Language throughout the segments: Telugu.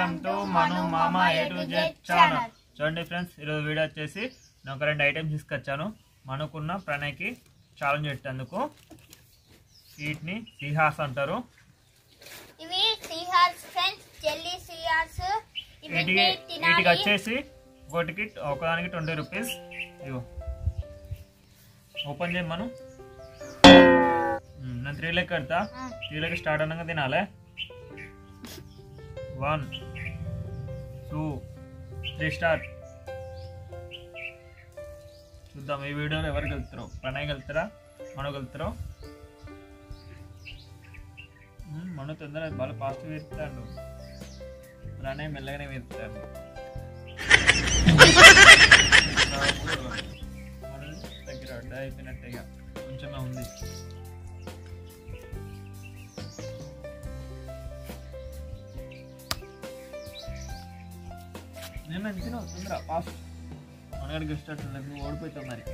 welcome to Manu Mama A to Z channel చూడండి ఫ్రెండ్స్ ఈరోజు వీడియో వచ్చేసి నేను ఒక రెండు ఐటమ్స్ తీసుకొచ్చాను మనకున్న ప్రణయ్కి ఛాలెంజ్ పెట్టేందుకు వీటిని సిహాస్ అంటారు ఇవి సీహార్స్ ఫ్రెండ్స్ జెల్లీ సీహార్స్ వీటికి వీటికి వచ్చేసి ఒకటికి ఒకదానికి ట్వంటీ రూపీస్ ఇగో ఓపెన్ చేయి మనం మ్మ్, నేను త్రీ లెక్క పెడతా త్రీ లెక్క స్టార్ట్ అనగా తినాలే వన్ టూ త్రీ స్టార్ట్ చూద్దాం ఈ వీడియోలో ఎవరు గెలుతారో ప్రణయ్ గెలుతారా మనం గెలుతారో మ్మ్, మన తొందర బాగా ఫాస్ట్ వేస్తాడు ప్రణయ్ మెల్లగానే వేస్తాడు మన దగ్గర అడ్డ అయిపోయినట్టుగా కొంచెమే ఉంది నేను అంతేనా తొందర ఫాస్ట్ మనగడికి ఇష్టం నువ్వు ఓడిపోతావు మరి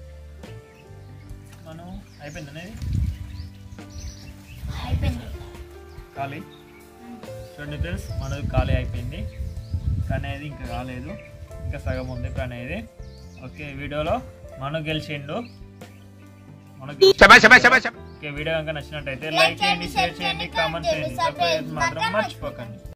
మనం అయిపోయింది అనేది అయిపోయింది ఖాళీ చూడండి ఫ్రెండ్స్ మనది ఖాళీ అయిపోయింది కానీ అది ఇంకా కాలేదు ఇంకా సగం ఉంది కానీ ఇది ఓకే వీడియోలో మనం గెలిచిండు మనకి ఓకే వీడియో కనుక నచ్చినట్టయితే లైక్ చేయండి షేర్ చేయండి కామెంట్ చేయండి సబ్స్క్రైబ్ మాత్రం మర్చిపోకండి